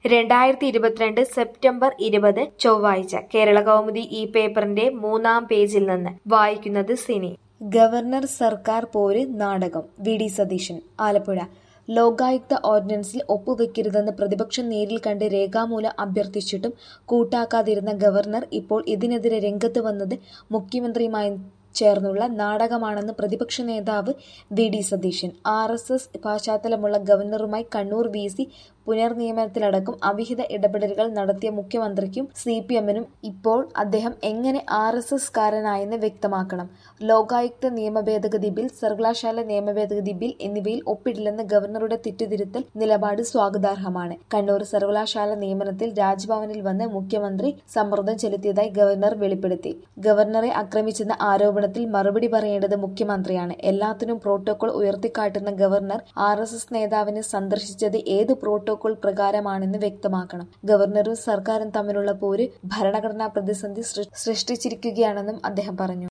രണ്ടായിരത്തി ഇരുപത്തിരണ്ട് സെപ്റ്റംബർ ഇരുപത് ചൊവ്വാഴ്ച കേരള കൗമുദി ഈ പേപ്പറിന്റെ മൂന്നാം പേജിൽ നിന്ന് വായിക്കുന്നത് സിനി ഗവർണർ സർക്കാർ പോര് നാടകം വി ഡി സതീശൻ ആലപ്പുഴ ലോകായുക്ത ഓർഡിനൻസിൽ ഒപ്പുവെക്കരുതെന്ന് പ്രതിപക്ഷം നേരിൽ കണ്ട് രേഖാമൂലം അഭ്യർത്ഥിച്ചിട്ടും കൂട്ടാക്കാതിരുന്ന ഗവർണർ ഇപ്പോൾ ഇതിനെതിരെ രംഗത്ത് വന്നത് മുഖ്യമന്ത്രിയുമായി ചേർന്നുള്ള നാടകമാണെന്ന് പ്രതിപക്ഷ നേതാവ് V D Satheesan R S S പശ്ചാത്തലമുള്ള ഗവർണറുമായി കണ്ണൂർ വി സി പുനർനിയമനത്തിലടക്കം അവിഹിത ഇടപെടലുകൾ നടത്തിയ മുഖ്യമന്ത്രിക്കും സി പി എമ്മിനും ഇപ്പോൾ അദ്ദേഹം എങ്ങനെ ആർ എസ് എസ് കാരനായെന്ന് വ്യക്തമാക്കണം ലോകായുക്ത നിയമ ഭേദഗതി ബിൽ സർവകലാശാല നിയമ ഭേദഗതി ബിൽ എന്നിവയിൽ ഒപ്പിടില്ലെന്ന ഗവർണറുടെ തെറ്റിതിരുത്തൽ നിലപാട് സ്വാഗതാർഹമാണ് കണ്ണൂർ സർവകലാശാല നിയമനത്തിൽ രാജ്ഭവനിൽ വന്ന് മുഖ്യമന്ത്രി സമ്മർദ്ദം ചെലുത്തിയതായി ഗവർണർ വെളിപ്പെടുത്തി ഗവർണറെ ആക്രമിച്ചെന്ന ആരോപണത്തിൽ മറുപടി പറയേണ്ടത് മുഖ്യമന്ത്രിയാണ് എല്ലാത്തിനും പ്രോട്ടോകോൾ ഉയർത്തിക്കാട്ടുന്ന ഗവർണർ ആർ എസ് എസ് നേതാവിനെ സന്ദർശിച്ചത് ഏത് പ്രോട്ടോകോൾ പ്രകാരമാണെന്ന് വ്യക്തമാക്കണം ഗവർണറും സർക്കാരും തമ്മിലുള്ള പോര് ഭരണഘടനാ പ്രതിസന്ധി സൃഷ്ടിച്ചിരിക്കുകയാണെന്നും അദ്ദേഹം പറഞ്ഞു